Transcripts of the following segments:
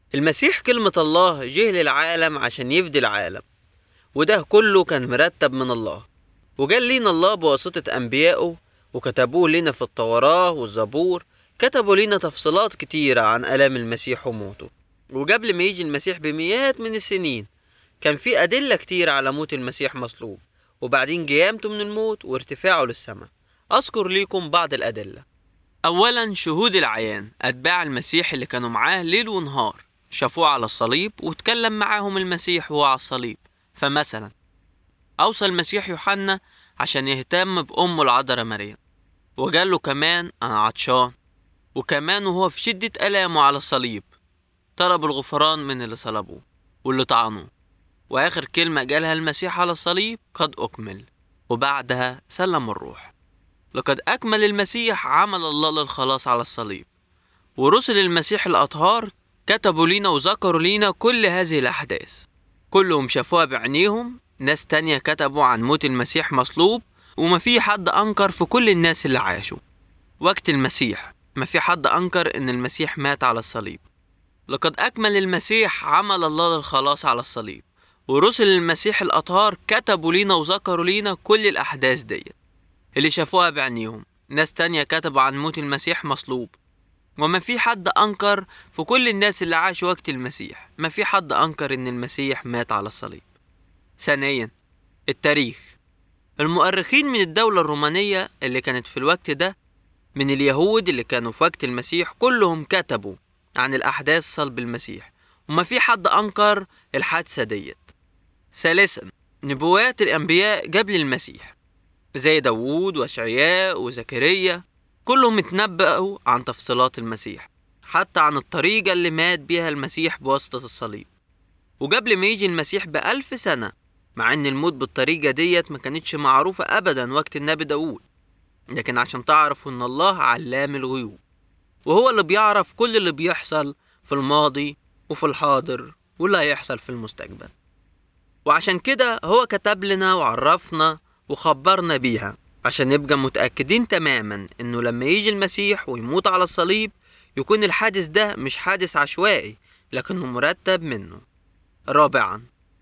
المسيح كلمة الله جه للعالم عشان يفدي العالم وده كله كان مرتب من الله وجال لينا الله بواسطة أنبيائه وكتبوه لنا في التوراة والزبور كتبوا لنا تفصيلات كتيرة عن آلام المسيح وموته وقبل ما يجي المسيح بمئات من السنين كان في أدلة كتير على موت المسيح مصلوب وبعدين قيامته من الموت وارتفاعه للسماء أذكر ليكم بعض الأدلة أولا شهود العيان أتباع المسيح اللي كانوا معاه ليل ونهار شافوه على الصليب واتكلم معاهم المسيح وهو على الصليب فمثلا أوصى المسيح يوحنا عشان يهتم بأمه العذراء مريم وقال له كمان أنا عطشان وكمان وهو في شدة ألامه على الصليب طلب الغفران من اللي صلبوه واللي طعنوه وآخر كلمة قالها المسيح على الصليب قد أكمل وبعدها سلم الروح لقد أكمل المسيح عمل الله للخلاص على الصليب ورسل المسيح الأطهار كتبوا لينا وذكروا لينا كل هذه الأحداث كلهم شافوها بعينيهم ناس تانية كتبوا عن موت المسيح مصلوب وما في حد أنكر في كل الناس اللي عاشوا وقت المسيح ما في حد أنكر إن المسيح مات على الصليب لقد أكمل المسيح عمل الله للخلاص على الصليب ورسل المسيح الأطهار كتبوا لينا وذكروا لينا كل الأحداث ديت اللي شافوها بعينيهم ناس تانية كتبوا عن موت المسيح مصلوب وما في حد أنكر في كل الناس اللي عاشوا وقت المسيح ما في حد أنكر إن المسيح مات على الصليب ثانيا التاريخ المؤرخين من الدولة الرومانية اللي كانت في الوقت ده من اليهود اللي كانوا في وقت المسيح كلهم كتبوا عن الأحداث صلب المسيح وما في حد أنكر الحادثة ديت ثالثا نبوات الأنبياء قبل المسيح زي داوود وأشعياء وزكريا كلهم اتنبأوا عن تفصيلات المسيح حتى عن الطريقة اللي مات بيها المسيح بواسطة الصليب وقبل ما يجي المسيح بألف سنة مع ان الموت بالطريقة ديت ما كانتش معروفة ابدا وقت النبي داوود لكن عشان تعرفوا ان الله علام الغيوب وهو اللي بيعرف كل اللي بيحصل في الماضي وفي الحاضر واللي هيحصل في المستقبل وعشان كده هو كتب لنا وعرفنا وخبرنا بيها عشان نبقى متأكدين تماما انه لما يجي المسيح ويموت على الصليب يكون الحادث ده مش حادث عشوائي لكنه مرتب منه رابعا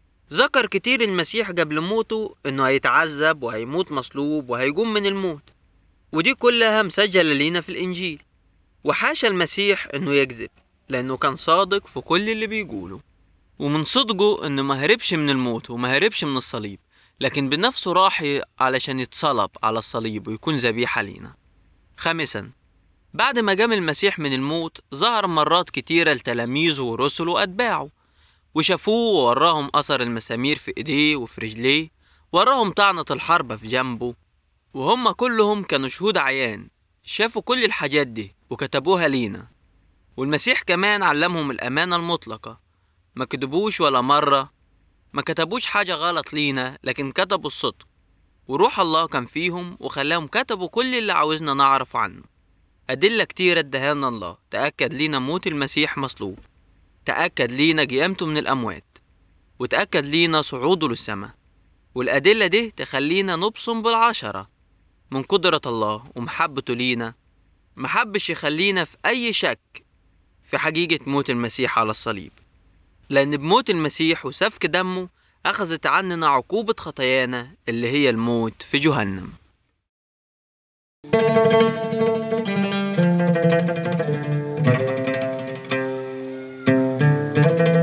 ذكر كتير المسيح قبل موته انه هيتعذب وهيموت مصلوب وهيقوم من الموت ودي كلها مسجلة لينا في الانجيل وحاشا المسيح انه يكذب لانه كان صادق في كل اللي بيقوله ومن صدقه انه ما هربش من الموت وما هربش من الصليب لكن بنفسه راح علشان يتصلب على الصليب ويكون ذبيحة لينا خامسا بعد ما قام المسيح من الموت ظهر مرات كتيرة لتلاميذه ورسله وأتباعه وشافوه ووراهم أثر المسامير في إيديه وفي رجليه وراهم طعنة الحربة في جنبه وهم كلهم كانوا شهود عيان شافوا كل الحاجات دي وكتبوها لينا والمسيح كمان علمهم الأمانة المطلقة ما كتبوش ولا مرة ما كتبوش حاجة غلط لينا لكن كتبوا الصدق وروح الله كان فيهم وخلاهم كتبوا كل اللي عاوزنا نعرف عنه أدلة كتيرة ادهانا الله تأكد لينا موت المسيح مصلوب تأكد لينا قيامته من الأموات وتأكد لينا صعوده للسماء والأدلة دي تخلينا نبصم بالعشرة من قدرة الله ومحبته لينا محبش يخلينا في أي شك في حقيقة موت المسيح على الصليب لأن بموت المسيح وسفك دمه أخذت عننا عقوبة خطايانا اللي هي الموت في جهنم thank you